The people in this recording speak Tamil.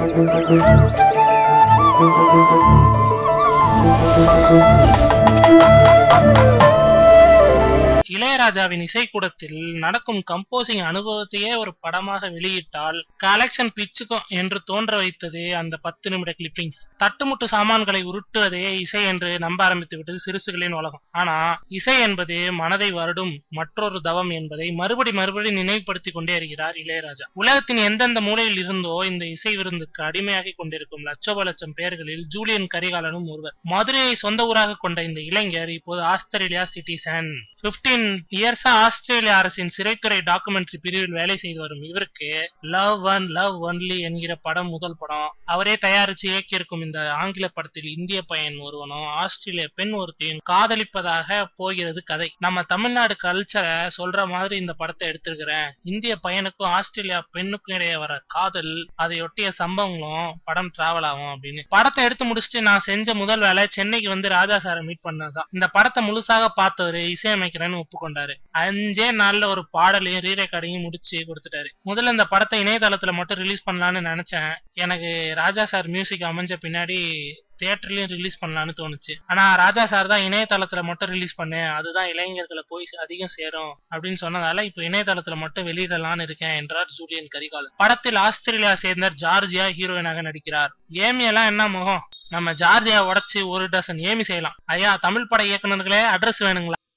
இளையராஜாவின் இசைக்கூடத்தில் நடக்கும் கம்போசிங் அனுபவத்தையே ஒரு படமாக வெளியிட்டால் கலெக்ஷன் பிச்சுக்கும் என்று தோன்ற வைத்தது அந்த பத்து நிமிட கிளிப்பிங்ஸ் தட்டுமுட்டு சாமான்களை உருட்டுவதே இசை என்று நம்ப ஆரம்பித்து விட்டது சிறுசுகளின் உலகம் ஆனா இசை என்பது மனதை வருடும் மற்றொரு தவம் என்பதை மறுபடி மறுபடி நினைவுபடுத்திக் கொண்டே இருக்கிறார் இளையராஜா உலகத்தின் எந்தெந்த மூலையில் இருந்தோ இந்த இசை விருந்துக்கு அடிமையாகி கொண்டிருக்கும் லட்சோப லட்சம் பேர்களில் ஜூலியன் கரிகாலனும் ஒருவர் மதுரையை சொந்த ஊராக கொண்ட இந்த இளைஞர் இப்போது ஆஸ்திரேலியா சிட்டிசன் 15 இயர்ஸா ஆஸ்திரேலிய அரசின் சிறைத்துறை டாக்குமெண்ட்ரி பிரிவில் வேலை செய்து வரும் இவருக்கு லவ் ஒன் லவ் ஒன்லி என்கிற படம் முதல் படம் அவரே தயாரிச்சு இயக்கியிருக்கும் இந்த ஆங்கில படத்தில் இந்திய பையன் ஒருவனும் ஆஸ்திரேலிய பெண் ஒருத்தையும் காதலிப்பதாக போகிறது கதை நம்ம தமிழ்நாடு கல்ச்சரை சொல்ற மாதிரி இந்த படத்தை எடுத்திருக்கிறேன் இந்திய பையனுக்கும் ஆஸ்திரேலியா பெண்ணுக்கும் இடையே வர காதல் அதையொட்டிய சம்பவங்களும் படம் டிராவல் ஆகும் அப்படின்னு படத்தை எடுத்து முடிச்சுட்டு நான் செஞ்ச முதல் வேலை சென்னைக்கு வந்து ராஜா சாரை மீட் பண்ணதுதான் இந்த படத்தை முழுசாக பார்த்தவரு இசையமைக்கிறேன்னு ஒப்புக்கொண்டாரு அஞ்சே நாள்ல ஒரு பாடலையும் ரீ ரெக்கார்டிங்கும் முடிச்சு கொடுத்துட்டாரு முதல்ல இந்த படத்தை இணையதளத்துல மட்டும் ரிலீஸ் பண்ணலாம்னு நினைச்சேன் எனக்கு ராஜா சார் மியூசிக் அமைஞ்ச பின்னாடி தியேட்டர்லயும் ரிலீஸ் பண்ணலாம்னு தோணுச்சு ஆனா ராஜா சார் தான் இணையதளத்துல மட்டும் ரிலீஸ் பண்ணு அதுதான் இளைஞர்களை போய் அதிகம் சேரும் அப்படின்னு சொன்னதால இப்ப இணையதளத்துல மட்டும் வெளியிடலாம்னு இருக்கேன் என்றார் ஜூலியன் கரிகாலன் படத்தில் ஆஸ்திரேலியா சேர்ந்த ஜார்ஜியா ஹீரோயினாக நடிக்கிறார் ஏமி எல்லாம் என்ன முகம் நம்ம ஜார்ஜியா உடைச்சு ஒரு டசன் ஏமி செய்யலாம் ஐயா தமிழ் பட இயக்குனர்களே அட்ரஸ் வேணுங்களா